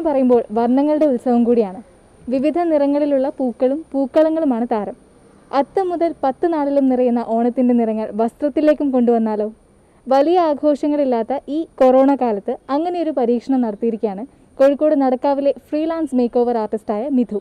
പറയുമ്പോൾ വർണ്ണങ്ങളുടെ ഉത്സവം കൂടിയാണ് വിവിധ നിറങ്ങളിലുള്ള പൂക്കളും പൂക്കളങ്ങളുമാണ് താരം അത്തം മുതൽ പത്ത് നാളിലും നിറയുന്ന ഓണത്തിൻ്റെ നിറങ്ങൾ വസ്ത്രത്തിലേക്കും കൊണ്ടുവന്നാലോ വലിയ ആഘോഷങ്ങളില്ലാത്ത ഈ കൊറോണ കാലത്ത് അങ്ങനെ ഒരു പരീക്ഷണം നടത്തിയിരിക്കുകയാണ് കോഴിക്കോട് നടക്കാവിലെ ഫ്രീലാൻസ് മേക്ക് ഓവർ ആർട്ടിസ്റ്റായ മിഥു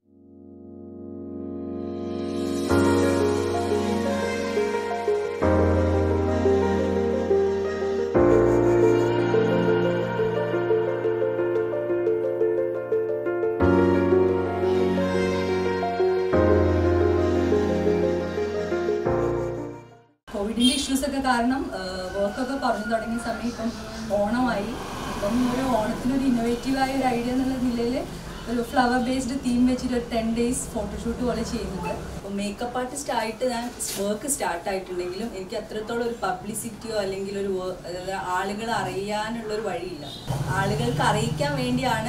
കോവിഡിന്റെ ഇഷ്യൂസ് ഒക്കെ കാരണം വർക്കൊക്കെ കുറഞ്ഞു തുടങ്ങിയ സമയം ഇപ്പം ഓണമായി ഇപ്പം ഒരു ഓണത്തിനൊരു ഇന്നോവേറ്റീവ് ആയ ഒരു ഐഡിയ എന്നുള്ള നിലയിൽ ഒരു ഫ്ലവർ ബേസ്ഡ് തീം വെച്ചിട്ട് ഒരു ടെൻ ഡേയ്സ് ഫോട്ടോഷൂട്ട് പോലെ ചെയ്യുന്നുണ്ട് അപ്പം മേക്കപ്പ് ആർട്ടിസ്റ്റ് ആയിട്ട് ഞാൻ വർക്ക് സ്റ്റാർട്ട് ആയിട്ടുണ്ടെങ്കിലും എനിക്ക് അത്രത്തോളം ഒരു പബ്ലിസിറ്റിയോ അല്ലെങ്കിൽ ഒരു wo- അതായത് ആളുകൾ അറിയാനുള്ള ഒരു വഴിയില്ല ആളുകൾക്ക് അറിയിക്കാൻ വേണ്ടിയാണ്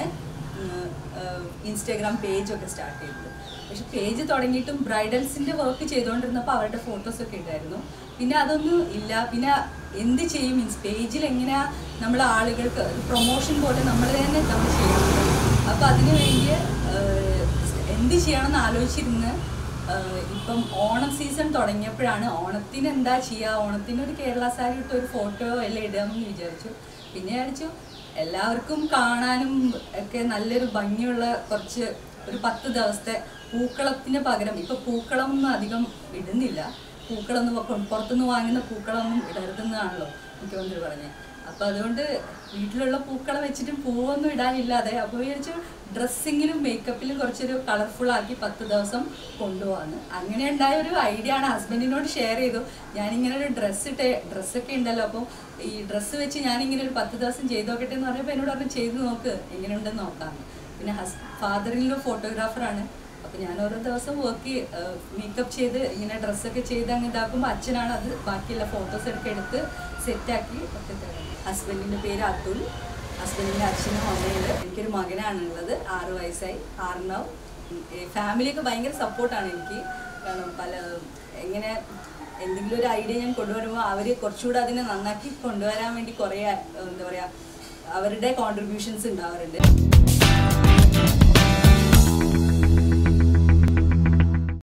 ഇൻസ്റ്റാഗ്രാം പേജ് ഒക്കെ സ്റ്റാർട്ട് ചെയ്തത് പക്ഷെ പേജ് തുടങ്ങിയിട്ടും ബ്രൈഡൽസിന്റെ വർക്ക് ചെയ്തുകൊണ്ടിരുന്നപ്പോൾ അവരുടെ ഫോട്ടോസ് ഒക്കെ ഉണ്ടായിരുന്നു പിന്നെ അതൊന്നും ഇല്ല പിന്നെ എന്ത് ചെയ്യും മീൻസ് പേജിൽ എങ്ങനെയാ നമ്മൾ ആളുകൾക്ക് പ്രൊമോഷൻ പോലെ നമ്മൾ തന്നെ നമ്മൾ ചെയ്യുന്നത് അപ്പോൾ അതിനു വേണ്ടി ഏഹ്, എന്ത് ചെയ്യണമെന്ന് ആലോചിച്ചിരുന്ന് ഏഹ്, ഇപ്പം ഓണം സീസൺ തുടങ്ങിയപ്പോഴാണ് ഓണത്തിന് എന്താ ചെയ്യുക ഓണത്തിന് ഒരു കേരള സാരി ഇട്ട് ഒരു ഫോട്ടോ എല്ലാം ഇടാമെന്ന് വിചാരിച്ചു പിന്നെ വിചാരിച്ചു എല്ലാവർക്കും കാണാനും ഒക്കെ നല്ലൊരു ഭംഗിയുള്ള കുറച്ച് ഒരു പത്ത് ദിവസത്തെ പൂക്കളത്തിന് പകരം ഇപ്പൊ പൂക്കളമൊന്നും അധികം ഇടുന്നില്ല പൂക്കളൊന്നും പൊ- പുറത്തുനിന്ന് വാങ്ങുന്ന പൂക്കളൊന്നും ഇടരുതെന്നാണല്ലോ മുഖ്യമന്ത്രി പറഞ്ഞത് അപ്പൊ അതുകൊണ്ട് വീട്ടിലുള്ള പൂക്കളം വെച്ചിട്ടും പൂവൊന്നും ഇടാനില്ലാതെ അപ്പോൾ വിചാരിച്ചു ഡ്രസ്സിങ്ങിലും മേക്കപ്പിലും കുറച്ചൊരു കളർഫുൾ ആക്കി പത്ത് ദിവസം കൊണ്ടുപോകാന്ന് അങ്ങനെ ഉണ്ടായ ഒരു ഐഡിയ ആണ് ഹസ്ബൻഡിനോട് ഷെയർ ചെയ്തു ഞാനിങ്ങനെ ഒരു ഡ്രസ്സ് ഇട്ട് ഡ്രസ്സൊക്കെ ഉണ്ടല്ലോ അപ്പോൾ ഈ ഡ്രസ്സ് വെച്ച് ഞാനിങ്ങനെ ഒരു പത്ത് ദിവസം ചെയ്ത് നോക്കട്ടെ എന്ന് പറഞ്ഞപ്പോൾ എന്നോട് പറഞ്ഞു ചെയ്ത് നോക്ക് എങ്ങനെയുണ്ടെന്ന് നോക്കാമെന്ന് പിന്നെ ഹസ് ഫാദറിൻ്റെ ഫോട്ടോഗ്രാഫറാണ് അപ്പോൾ ഞാൻ ഓരോ ദിവസം വർക്ക് മേക്കപ്പ് ചെയ്ത് ഇങ്ങനെ ഡ്രസ്സൊക്കെ ചെയ്ത് അങ്ങ് ഇതാക്കുമ്പോൾ അച്ഛനാണ് അത് ബാക്കിയുള്ള ഫോട്ടോസ് ഒക്കെ എടുത്ത് സെറ്റാക്കി ഒക്കെ തരുന്നത് ഹസ്ബൻഡിൻ്റെ പേര് അതുൽ ഹസ്ബൻഡിൻ്റെ അച്ഛനും അമ്മയും എനിക്കൊരു മകനാണുള്ളത് ആറ് വയസ്സായി ആറിനവ് ഫാമിലിയൊക്കെ ഭയങ്കര സപ്പോർട്ടാണ് എനിക്ക് കാരണം പല എങ്ങനെ എന്തെങ്കിലും ഒരു ഐഡിയ ഞാൻ കൊണ്ടുവരുമ്പോൾ അവർ കുറച്ചുകൂടെ അതിനെ നന്നാക്കി കൊണ്ടുവരാൻ വേണ്ടി കുറേ എന്താ പറയുക അവരുടെ കോൺട്രിബ്യൂഷൻസ് ഉണ്ടാവാറുണ്ട്